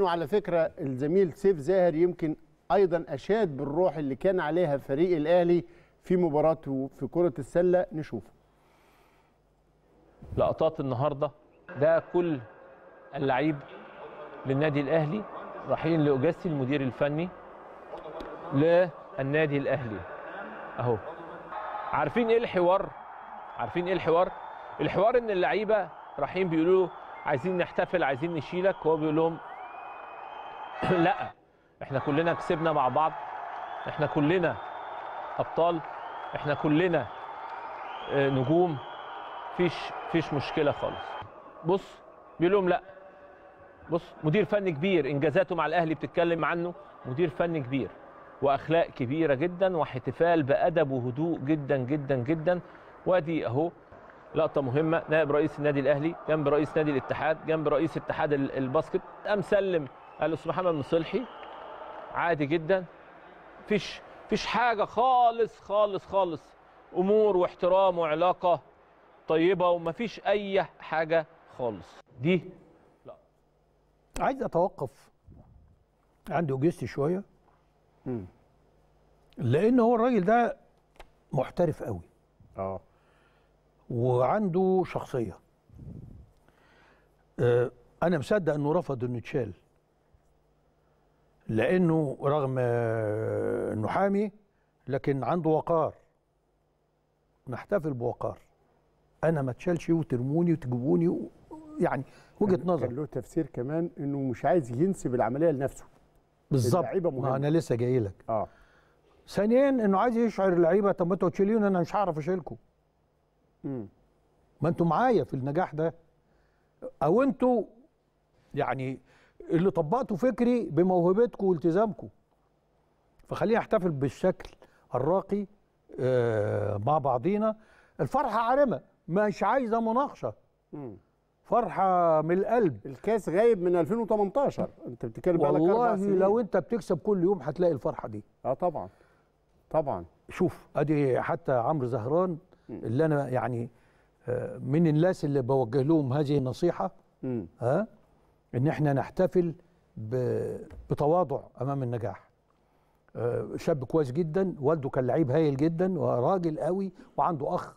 وعلى فكره الزميل سيف زاهر يمكن ايضا اشاد بالروح اللي كان عليها فريق الاهلي في مباراته في كره السله نشوف لقطات النهارده ده كل اللعيب للنادي الاهلي رايحين لاوجاستي المدير الفني للنادي الاهلي اهو عارفين ايه الحوار عارفين ايه الحوار الحوار ان اللعيبه رايحين بيقولوا له عايزين نحتفل عايزين نشيلك هو بيقول لهم لا احنا كلنا كسبنا مع بعض احنا كلنا ابطال احنا كلنا آه، نجوم فيش فيش مشكله خالص بص بيقول لهم لا بص مدير فني كبير انجازاته مع الاهلي بتتكلم عنه مدير فني كبير واخلاق كبيره جدا واحتفال بادب وهدوء جدا جدا جدا وادي اهو لقطه مهمه نائب رئيس النادي الاهلي جنب رئيس نادي الاتحاد جنب رئيس اتحاد ال- الباسكت قام سلم الاستاذ محمد مصلحي عادي جدا فيش فيش حاجه خالص خالص خالص امور واحترام وعلاقه طيبه ومفيش اي حاجه خالص دي عايز اتوقف عند اوجستي شويه مم. لان هو الراجل ده محترف قوي اه وعنده شخصيه آه، انا مصدق انه رفض انه يتشال لانه رغم آه، انه حامي لكن عنده وقار نحتفل بوقار انا ما اتشالش وترموني وتجيبوني و... يعني وجهه كان نظر له تفسير كمان انه مش عايز ينسب العمليه لنفسه بالظبط اللعيبة ما مهمة. انا لسه جاي لك اه ثانيا انه عايز يشعر اللعيبه طب ما انتوا تشيلوني انا مش هعرف اشيلكم مم. ما انتوا معايا في النجاح ده او انتوا يعني اللي طبقتوا فكري بموهبتكم والتزامكم فخلينا نحتفل بالشكل الراقي آه، مع بعضينا الفرحه عارمه مش عايزه مناقشه مم. فرحه من القلب الكاس غايب من 2018 انت بتتكلم بقالك اربع والله سنين لو انت بتكسب كل يوم هتلاقي الفرحه دي اه طبعا طبعا شوف ادي حتى عمرو زهران اللي انا يعني آه، من الناس اللي بوجه لهم هذه النصيحه مم. ها ان احنا نحتفل ب- بتواضع امام النجاح آه، شاب كويس جدا والده كان لعيب هايل جدا وراجل قوي وعنده اخ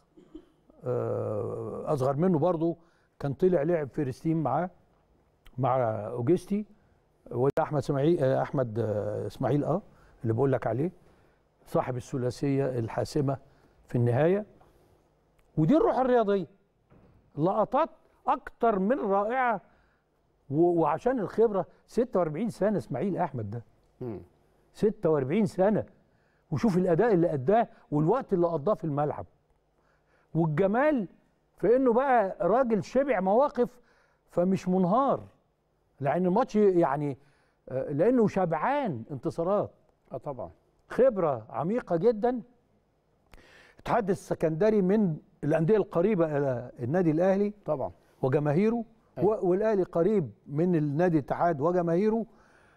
آه، اصغر منه برضه كان طلع لعب فيرستيم معاه مع اوجستي وده احمد اسماعيل آه، احمد آه، اسماعيل اه اللي بقول لك عليه صاحب الثلاثيه الحاسمه في النهايه ودي الروح الرياضيه لقطات اكتر من رائعه و- وعشان الخبره 46 سنه اسماعيل احمد ده مم. 46 سنه وشوف الاداء اللي اداه والوقت اللي قضاه في الملعب والجمال في انه بقى راجل شبع مواقف فمش منهار لان الماتش يعني آه، لانه شبعان انتصارات اه طبعا خبره عميقه جدا اتحاد السكندري من الانديه القريبه الى النادي الاهلي طبعا وجماهيره أيوة. و- والاهلي قريب من النادي الاتحاد وجماهيره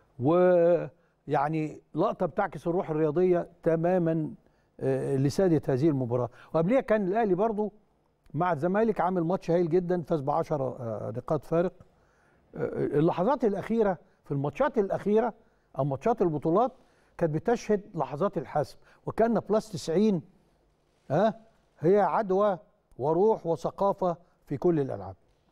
ويعني لقطه بتعكس الروح الرياضيه تماما آه، لساده هذه المباراه وقبليها كان الاهلي برضو مع الزمالك عامل ماتش هايل جدا فاز ب 10 نقاط فارق آه، اللحظات الاخيره في الماتشات الاخيره او ماتشات البطولات كانت بتشهد لحظات الحسم وكان بلس 90 ها هي عدوى وروح وثقافه في كل الالعاب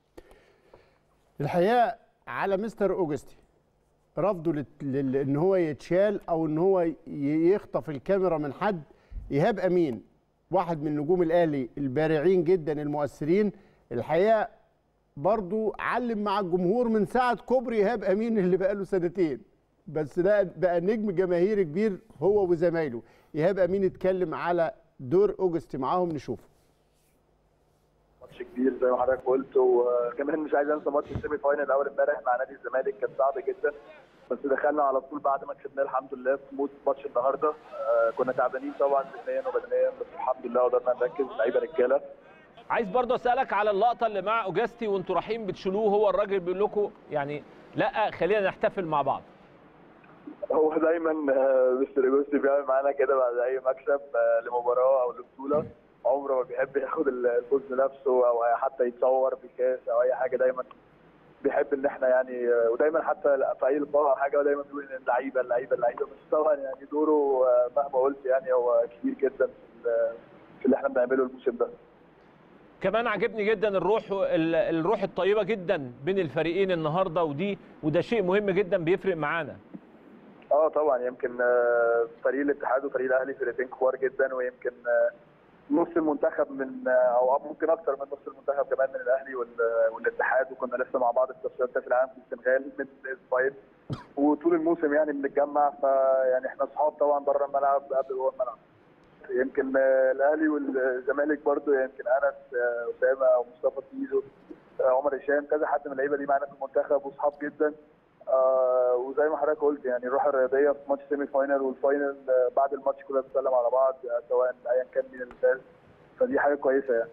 الحقيقه على مستر اوجستي رفضه لت- لل- ان هو يتشال او ان هو ي- يخطف الكاميرا من حد ايهاب امين واحد من نجوم الاهلي البارعين جدا المؤثرين الحقيقه برضو علم مع الجمهور من ساعه كوبري ايهاب امين اللي بقاله سنتين بس ده بقى نجم جماهيري كبير هو وزمايله ايهاب امين اتكلم على دور اوجستي معاهم نشوفه ماتش كبير زي ما حضرتك قلت وكمان مش عايز انسى ماتش السيمي فاينل الاول امبارح مع نادي الزمالك كان صعب جدا بس دخلنا على طول بعد ما كسبناه الحمد لله في مود ماتش النهارده آه كنا تعبانين طبعا ذهنيا وبدنيا بس الحمد لله قدرنا نركز لعيبه رجاله عايز برضه اسالك على اللقطه اللي مع اوجاستي وانتوا رايحين بتشيلوه هو الراجل بيقول لكم يعني لا خلينا نحتفل مع بعض هو دايما آه، مستر جوستي بيعمل معانا كده بعد اي مكسب آه، لمباراه او لبطوله عمره ما بيحب ياخد الفوز لنفسه او حتى يتصور بكاس او اي حاجه دايما بيحب ان احنا يعني آه، ودايما حتى في اي لقاء او حاجه دايما بيقول ان اللعيبه اللعيبه اللعيبه بس طبعا يعني دوره آه، مهما قلت يعني هو كبير جدا في ال- في اللي احنا بنعمله الموسم ده كمان عجبني جدا الروح ال- الروح الطيبه جدا بين الفريقين النهارده ودي وده شيء مهم جدا بيفرق معانا اه طبعا يمكن آه، فريق الاتحاد وفريق الاهلي فرقتين كبار جدا ويمكن آه، نص المنتخب من آه، او ممكن اكثر من نص المنتخب كمان من الاهلي وال- والاتحاد وكنا لسه مع بعض في تصفيات كاس العالم في السنغال من اسبايل وطول الموسم يعني بنتجمع فيعني احنا اصحاب طبعا بره الملعب قبل جوه الملعب يمكن آه، الاهلي والزمالك برضو يمكن انس آه، اسامه او مصطفى سيزو آه، عمر هشام كذا حد من اللعيبه دي معانا في المنتخب واصحاب جدا آه وزي ما حضرتك قلت يعني الروح الرياضيه في ماتش سيمي فاينل والفاينل آه بعد الماتش كلنا بنسلم على بعض آه، سواء ايا كان مين اللي فاز فدي حاجه كويسه يعني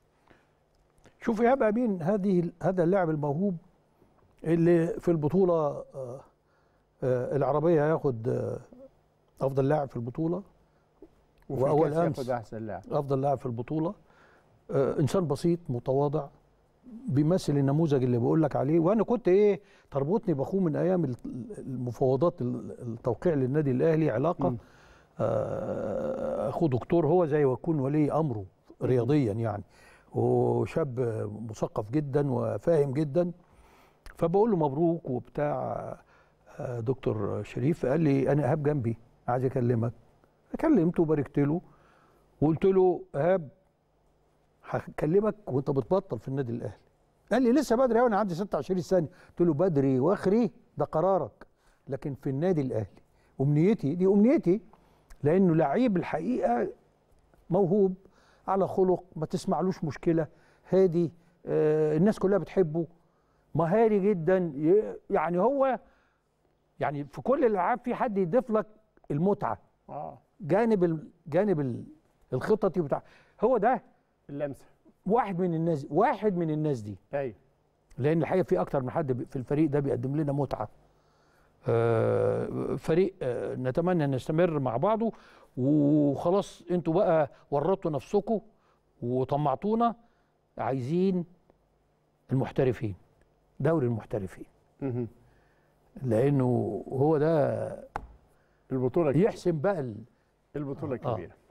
شوف ايهاب امين هذه هذا اللاعب الموهوب اللي في البطوله آه، آه، العربيه هياخد آه، افضل لاعب في البطوله وفي وأول الكاس أمس. ياخد احسن لاعب افضل لاعب في البطوله آه، انسان بسيط متواضع بيمثل النموذج اللي بقول لك عليه وانا كنت ايه تربطني باخوه من ايام ال- المفاوضات ال- التوقيع للنادي الاهلي علاقه مم. آه، اخوه دكتور هو زي ويكون ولي امره رياضيا يعني وشاب مثقف جدا وفاهم جدا فبقول له مبروك وبتاع آه، دكتور شريف قال لي انا ايهاب جنبي عايز اكلمك كلمته وباركت له وقلت له ايهاب هكلمك وانت بتبطل في النادي الاهلي قال لي لسه بدري قوي انا عندي 26 سنه قلت له بدري واخري ده قرارك لكن في النادي الاهلي امنيتي دي امنيتي لانه لعيب الحقيقه موهوب على خلق ما تسمعلوش مشكله هادي آه الناس كلها بتحبه مهاري جدا ي- يعني هو يعني في كل الالعاب في حد يضيف لك المتعه اه جانب ال- جانب ال- الخططي بتاع هو ده اللمسه واحد من الناس واحد من الناس دي ايوه لان الحقيقه في اكتر من حد في الفريق ده بيقدم لنا متعه آه، فريق آه، نتمنى ان نستمر مع بعضه وخلاص انتوا بقى ورطوا نفسكم وطمعتونا عايزين المحترفين دوري المحترفين مهم. لانه هو ده البطوله كبيرة. يحسم بقى ال- البطوله آه. كبيره